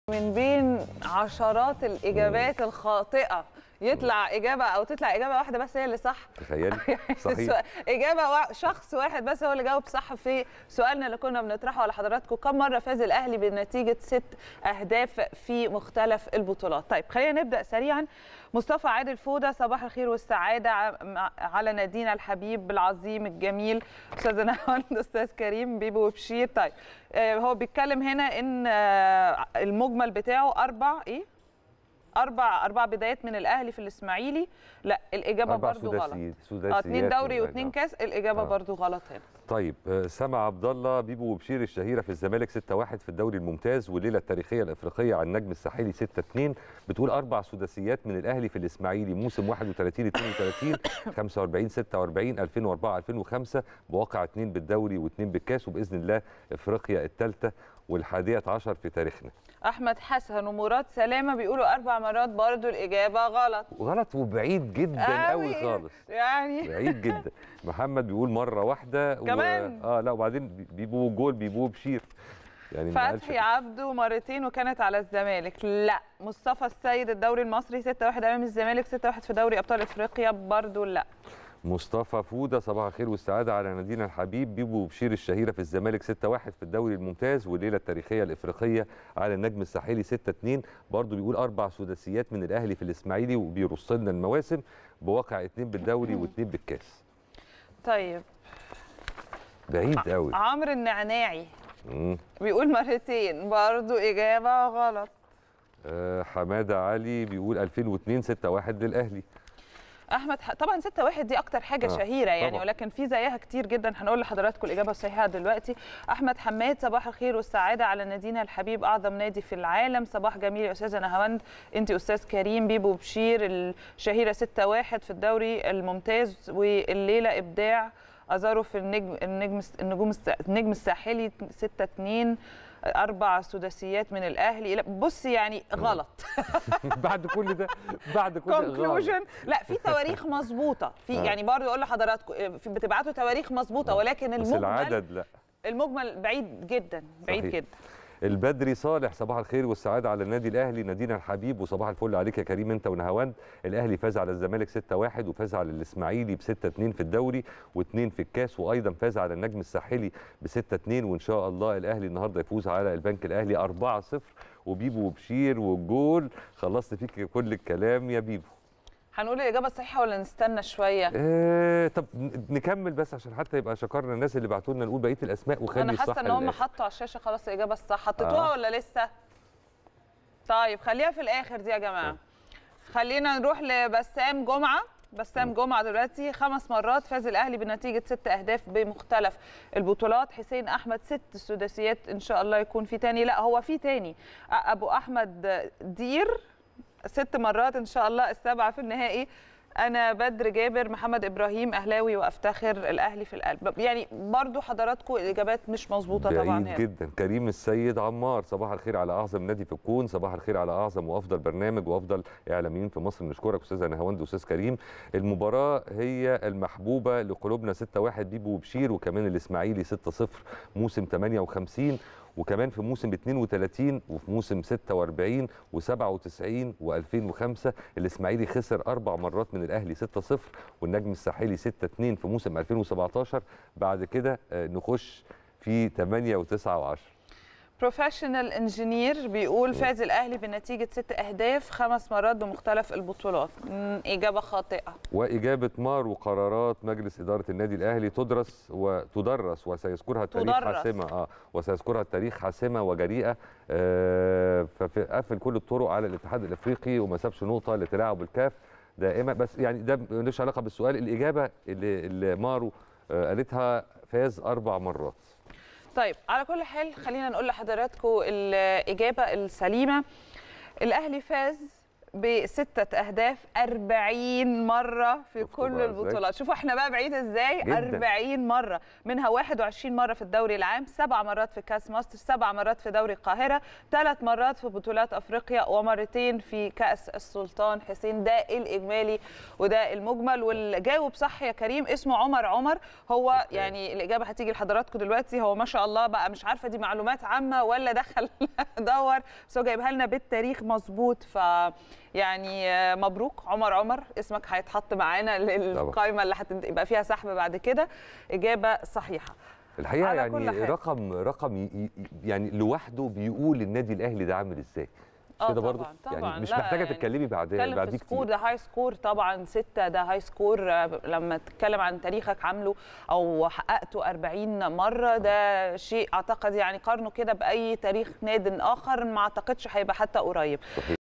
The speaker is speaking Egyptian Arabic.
من بين عشرات الإجابات الخاطئة يطلع إجابة أو تطلع إجابة واحدة بس هي اللي صح تخيلي صحيح سؤال- إجابة وا- شخص واحد بس هو اللي جاوب صح في سؤالنا اللي كنا بنطرحه على حضراتكم كم مرة فاز الأهلي بنتيجة ست أهداف في مختلف البطولات طيب خلينا نبدأ سريعا مصطفى عادل فودة صباح الخير والسعادة ع- مع- على نادينا الحبيب العظيم الجميل أستاذ نهاوند أستاذ كريم بيبو وبشير طيب آه، هو بيتكلم هنا إن آه، المجمل بتاعه أربع إيه؟ أربع أربع بدايات من الأهلي في الإسماعيلي لا الإجابة اربع برضو غلط سداسيات اه سداسيات اتنين دوري والله، واثنين نعم. كاس الاجابه آه. برضو غلط هنا طيب آه، سامع عبد الله بيبو وبشير الشهيره في الزمالك 6-1 في الدوري الممتاز والليله التاريخيه الافريقيه على النجم الساحلي 6-2 بتقول اربع سداسيات من الاهلي في الاسماعيلي موسم 31 32 45 46 2004 2005 بواقع اثنين بالدوري واثنين بالكاس وباذن الله افريقيا الثالثه والحادية عشر في تاريخنا احمد حسن ومراد سلامه بيقولوا اربع مرات برضو الاجابه غلط وغلط وبعيد جدا قوي خالص يعني بعيد جدا محمد بيقول مره واحده كمان؟ و... اه لا وبعدين بي- بيبو جول بيبو بشير يعني ما قالش فتحي عبده مرتين وكانت على الزمالك لا مصطفى السيد الدوري المصري 6 1 امام الزمالك 6 1 في دوري ابطال افريقيا برضو لا مصطفى فوده صباح الخير والسعاده على نادينا الحبيب بيبو وبشير الشهيره في الزمالك 6-1 في الدوري الممتاز والليله التاريخيه الافريقيه على النجم الساحلي 6-2 برضه بيقول اربع سداسيات من الاهلي في الاسماعيلي وبيرص لنا المواسم بواقع اثنين بالدوري واثنين بالكاس طيب بعيد قوي عمرو النعناعي مم. بيقول مرتين برضو اجابه غلط آه حماده علي بيقول 2002 6-1 للاهلي احمد ح... طبعا 6 1 دي اكتر حاجه آه، شهيره يعني طبعاً. ولكن في زيها كتير جدا هنقول لحضراتكم الاجابه الصحيحه دلوقتي احمد حماد صباح الخير والسعاده على نادينا الحبيب اعظم نادي في العالم صباح جميل يا استاذه نهاوند انت استاذ كريم بيبو بشير الشهيره 6 1 في الدوري الممتاز والليله ابداع ازارو في النجم النجم النجوم الس- النجم الساحلي 6 2 اربع سداسيات من الاهلي لا بص يعني غلط بعد كل ده بعد كل ده غلط. كونكلوجن لا في تواريخ مظبوطه في آه. يعني برضه اقول لحضراتكم في- بتبعتوا تواريخ مظبوطه ولكن بس المجمل العدد لا المجمل بعيد جدا بعيد صحيح. جدا البدري صالح صباح الخير والسعاده على النادي الاهلي نادينا الحبيب وصباح الفل عليك يا كريم انت ونهاوند الاهلي فاز على الزمالك 6-1 وفاز على الاسماعيلي ب 6-2 في الدوري و2 في الكاس وايضا فاز على النجم الساحلي ب 6-2 وان شاء الله الاهلي النهارده يفوز على البنك الاهلي 4-0 وبيبو وبشير والجول خلصت فيك كل الكلام يا بيبو هنقول الاجابه الصحيحه ولا نستنى شويه آه طب ن- نكمل بس عشان حتى يبقى شكرنا الناس اللي بعتوا لنا نقول بقيه الاسماء وخلي انا الصح حاسه ان هم للآخر. حطوا على الشاشه خلاص الاجابه الصح حطيتوها آه. ولا لسه طيب خليها في الاخر دي يا جماعه خلينا نروح لبسام جمعه بسام جمعه دلوقتي خمس مرات فاز الاهلي بنتيجه ست اهداف بمختلف البطولات حسين احمد ست سداسيات ان شاء الله يكون في تاني لا هو في تاني أ- ابو احمد دير ست مرات ان شاء الله السبعه في النهائي انا بدر جابر محمد ابراهيم اهلاوي وافتخر الاهلي في القلب يعني برضو حضراتكم الاجابات مش مظبوطه طبعا بعيد هنا جدا كريم السيد عمار صباح الخير على اعظم نادي في الكون صباح الخير على اعظم وافضل برنامج وافضل اعلاميين في مصر نشكرك استاذه نهاوند واستاذ كريم المباراه هي المحبوبه لقلوبنا 6-1 بيبو وبشير وكمان الاسماعيلي 6-0 موسم 58 وكمان في موسم 32 وفي موسم 46 و97 و2005 الاسماعيلي خسر اربع مرات من الاهلي 6-0 والنجم الساحلي 6-2 في موسم 2017 بعد كده آه، نخش في 8 و9 و10 بروفيشنال انجينير بيقول فاز الاهلي بنتيجه ست اهداف خمس مرات بمختلف البطولات مم، اجابه خاطئه وإجابة مار وقرارات مجلس إدارة النادي الأهلي تدرس وتدرس وسيذكرها التاريخ تدرس. حاسمة اه وسيذكرها التاريخ حاسمة وجريئة آه فقفل كل الطرق على الاتحاد الأفريقي وما سابش نقطة لتلاعب الكاف دائما بس يعني ده ملوش علاقة بالسؤال الإجابة اللي, اللي مارو آه قالتها فاز أربع مرات طيب على كل حال خلينا نقول لحضراتكم الاجابه السليمه الاهلي فاز بستة أهداف 40 مرة في شفتوا كل بقى إزاي؟ البطولات شوفوا احنا بقى بعيد ازاي جداً. 40 مرة منها 21 مرة في الدوري العام سبع مرات في كأس مصر سبع مرات في دوري القاهرة ثلاث مرات في بطولات أفريقيا ومرتين في كأس السلطان حسين ده الإجمالي وده المجمل واللي جاوب صح يا كريم اسمه عمر عمر هو أوكي. يعني الإجابة هتيجي لحضراتكم دلوقتي هو ما شاء الله بقى مش عارفة دي معلومات عامة ولا دخل دور بس هو جايبها لنا بالتاريخ مظبوط ف يعني آه، مبروك عمر عمر اسمك هيتحط معانا للقائمة اللي هتبقى فيها سحب بعد كده إجابة صحيحة الحقيقه على كل يعني حال. رقم رقم ي- ي- يعني لوحده بيقول النادي الاهلي ده عامل ازاي مش آه كده برضه طبعاً، طبعاً. يعني مش لا، محتاجه يعني تتكلمي بعد تتكلم بعديه في سكور كتير ده هاي سكور طبعا ستة ده هاي سكور آه، لما تتكلم عن تاريخك عامله او حققته 40 مرة ده شيء اعتقد يعني قارنه كده باي تاريخ ناد اخر ما اعتقدش هيبقى حتى قريب صحيح